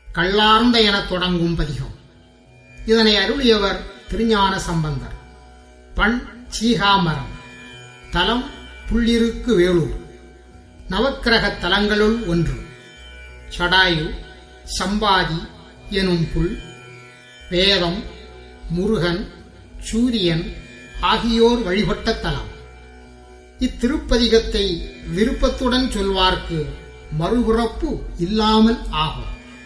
கள்ளார்ந்த எனத் தொடங்கும் பதிகம் இதனை அருளியவர் திருஞான சம்பந்தர் பண் சீகாமரம் தலம் புள்ளிருக்கு வேலூர் நவக்கிரகத் தலங்களுள் ஒன்று சடாயு சம்பாதி எனும் புல் வேதம் முருகன் சூரியன் ஆகியோர் வழிபட்ட தலம் இத்திருப்பதிகத்தை விருப்பத்துடன் சொல்வார்க்கு மறுபிறப்பு இல்லாமல் ஆகும்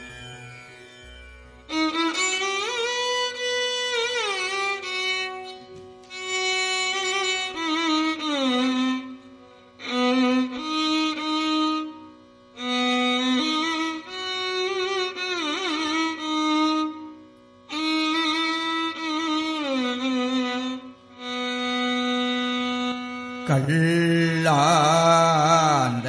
கள்ளாந்த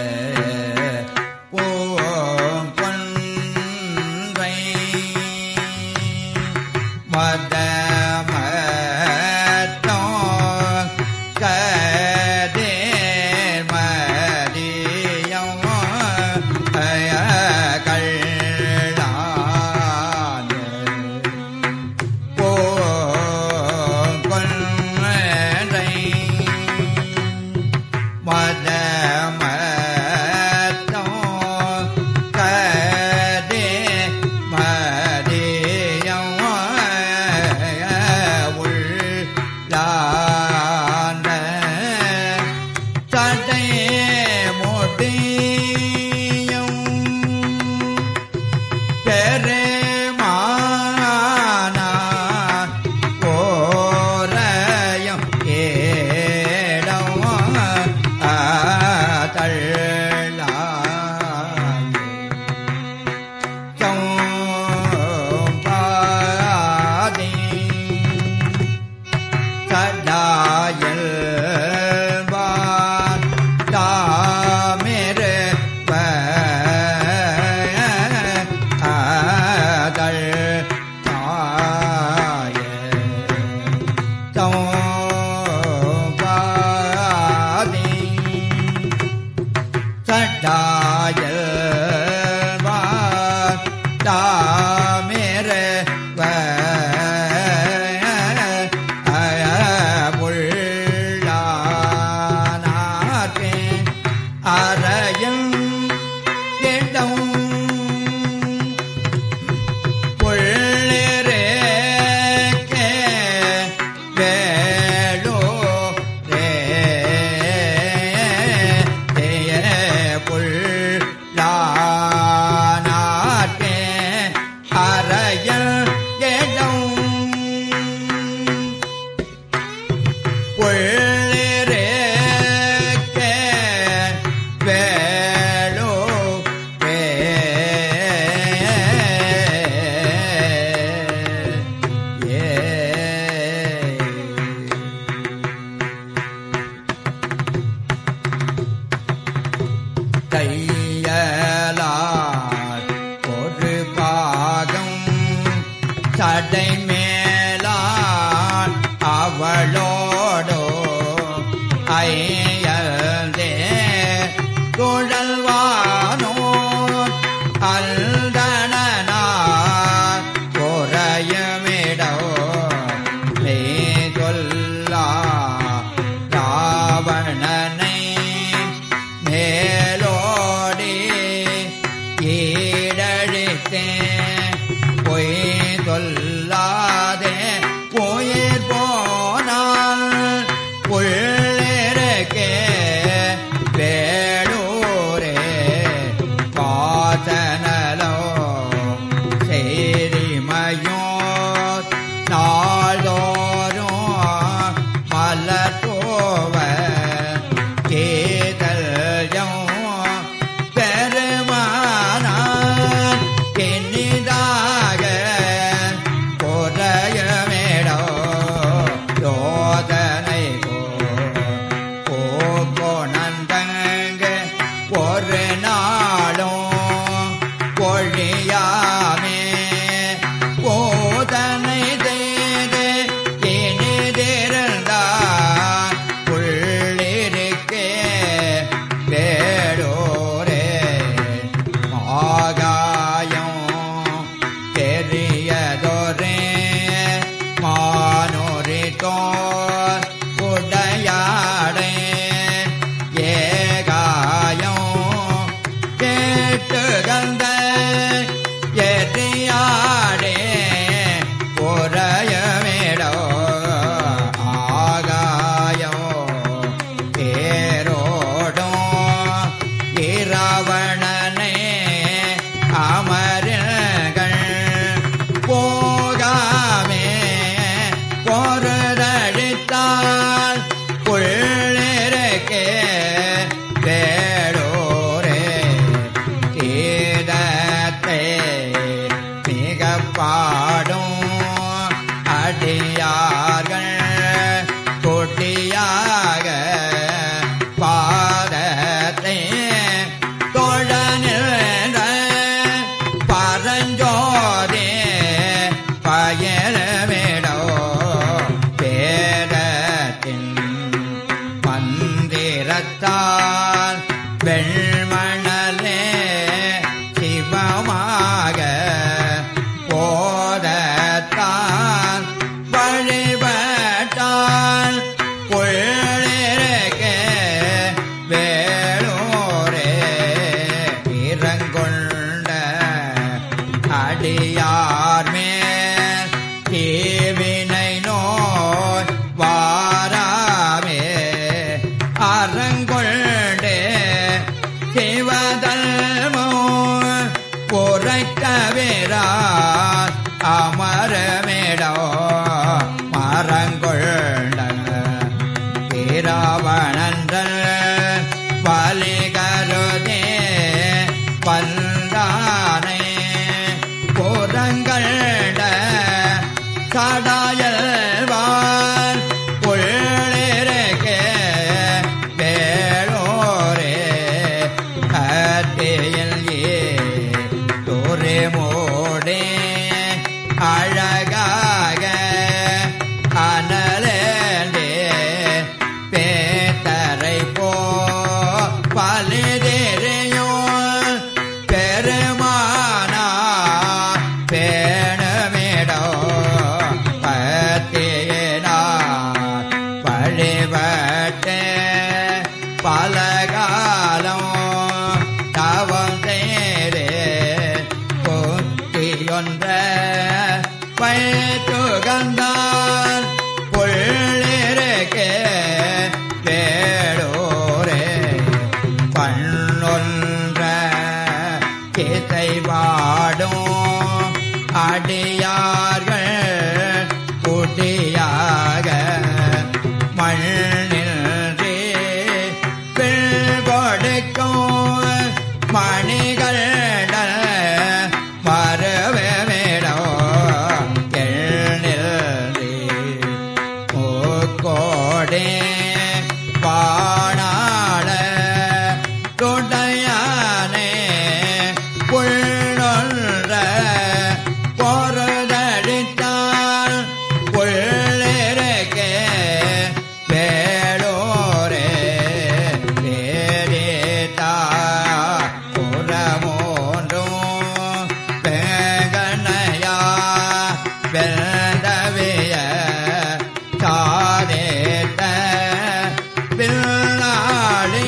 பூங்கொன்றை மதமத்தோ கதேர்மதியம் கள்ளாந்த போகொன்றை மதமத்தோ கதே மதியம் உள்ளாந்த தடை முடியும் பெருமானார் போரையும் ஏடம் சம்பாதி கடாயல் வான் தாமிரு ஆதல் தாய சம்பாதி கடாயல் வான் தாமிரு புள்ளானார்க்கே அறையும் இடம் புள்ளிரேக்கே வேளோ ரே புள்ளானார்க்கே அறையும் இடம் புள்ளிரேக்கே வேளோ ரே ஏ கையலார் ஒரு பாகம் சடை மேலான் அவளோடோ ஐயந்தே குழல்வானோ அல்தனார் குறையுமிடோ மே சொல்லா ராவணனை மேலோடி ஈடழித்தே பொய் சொல்லா பத்தியில் ஏ தோரே மோடே அழகாக அனலே பேத்தரை போ பலிதெறியோ பெருமானா பேணமிடோ பத்தியனா பழிபட்டே பலகாலம் தவம் செய்தே கொத்தியொன்ற பயிற்றுகந்தான் புள்ளிருக்கே வேடோரே பண்ணொன்ற கிசை வாடும் அடியார்கள் குடியாக மண்ணில் கொடுக்கும் மணிகள் மரவேடோ கோடே பாடாள துடையானே புள்ளொன்ற பொருதடித்தால் புள்ளிருக்கே வேளோரே வேதேதா புறமோன்றும் வேகனையா வெந்தவிய காதேத்த பில்லாளி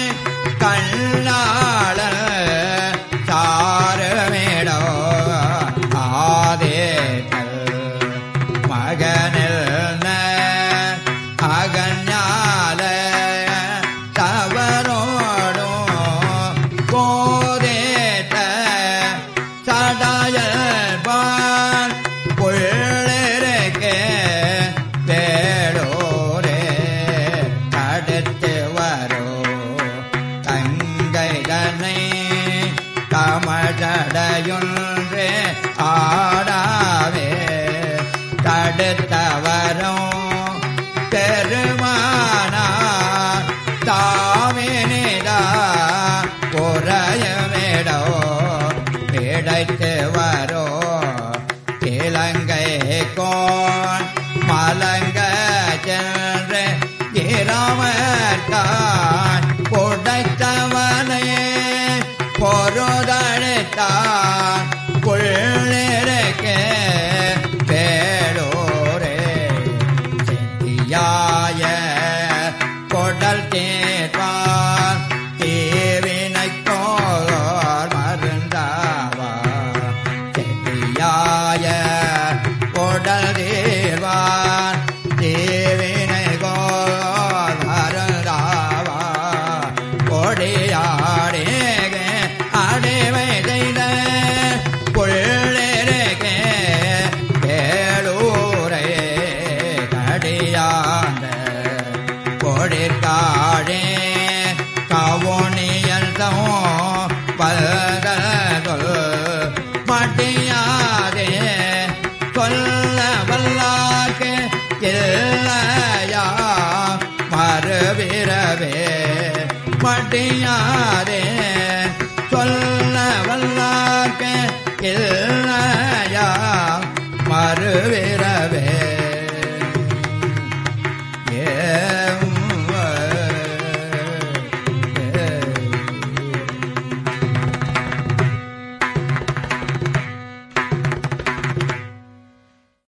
கண்ணாள சாரமேடோ ஆதேத்தல் மகனில் அகஞால தவறோடும் போதேத்த சடாயல்பான் புள்ளிருக்கே வேடோரே அடுத்து வரோ தங்கைதனை கமழடையொன்றே ஆடாவே தடுத்தவரும் பெருமானா தாமினிதா உரையமிடோ கிடைத்து வரோ இலங்கை கோன் மலங்க சென்று இராமர்கான் புடைத்தவனே பொருதழைத்தான் புள்ளிருக்கே வேளோரே செட்டியாய கொடல் தேர்வான் தேவினைக்கோர் மருந்தாவா செட்டியாய கொடல் தேர்வான் தேவினை கோர் மருந்தாவா கொடியாடேக அடைவை செய்த புள்ளிருக்கே வேளூரே கடியாண்ட கொடிற்காடே கவுனியல்தோ பல்கல் மட்டியாதே சொல்ல வல்லார்க்கு இல்லையா மறுபிறவே மட்டியாதே சொல்ல வல்லார்க்கு இல்லையா மறுபிற